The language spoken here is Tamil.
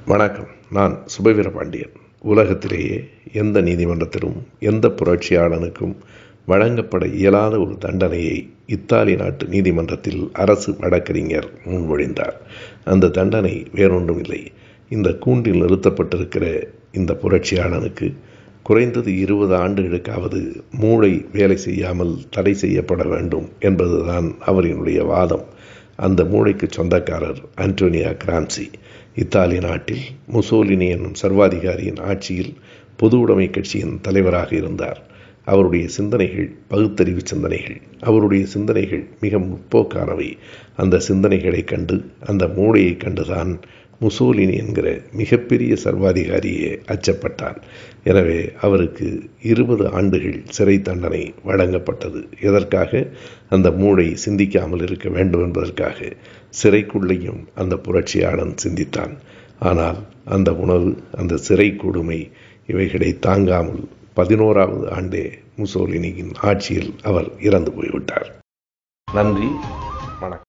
வணக்கம் நான் சுபவீர பாண்டியன் உலகத்திலேயே எந்த நீதிமன்றத்திலும் எந்த புரட்சியாளனுக்கும் வழங்கப்பட இயலாத ஒரு தண்டனையை இத்தாலி நாட்டு நீதிமன்றத்தில் அரசு வழக்கறிஞர் முன்மொழிந்தார் அந்த தண்டனை வேறொன்றுமில்லை இந்த கூண்டில் நிறுத்தப்பட்டிருக்கிற இந்த புரட்சியாளனுக்கு குறைந்தது இருபது ஆண்டுகளுக்காவது மூளை வேலை செய்யாமல் தடை செய்யப்பட வேண்டும் என்பதுதான் அவரினுடைய வாதம் அந்த மூளைக்கு சொந்தக்காரர் அன்டோனியா கிராம்சி இத்தாலி நாட்டில் முசோலினி என்னும் சர்வாதிகாரியின் ஆட்சியில் பொது உடைமை கட்சியின் தலைவராக இருந்தார் அவருடைய சிந்தனைகள் பகுத்தறிவு சிந்தனைகள் அவருடைய சிந்தனைகள் மிக முற்போக்கானவை அந்த சிந்தனைகளை கண்டு அந்த மூளையை கண்டுதான் முசோலினி என்கிற மிகப்பெரிய சர்வாதிகாரியே அச்சப்பட்டான் எனவே அவருக்கு இருபது ஆண்டுகள் சிறை தண்டனை வழங்கப்பட்டது எதற்காக அந்த மூளை சிந்திக்காமல் இருக்க வேண்டும் என்பதற்காக சிறைக்குள்ளேயும் அந்த புரட்சியாளன் சிந்தித்தான் ஆனால் அந்த உணவு அந்த சிறை கொடுமை இவைகளை தாங்காமல் பதினோராவது ஆண்டே முசோலினியின் ஆட்சியில் அவர் இறந்து போய்விட்டார் நன்றி வணக்கம்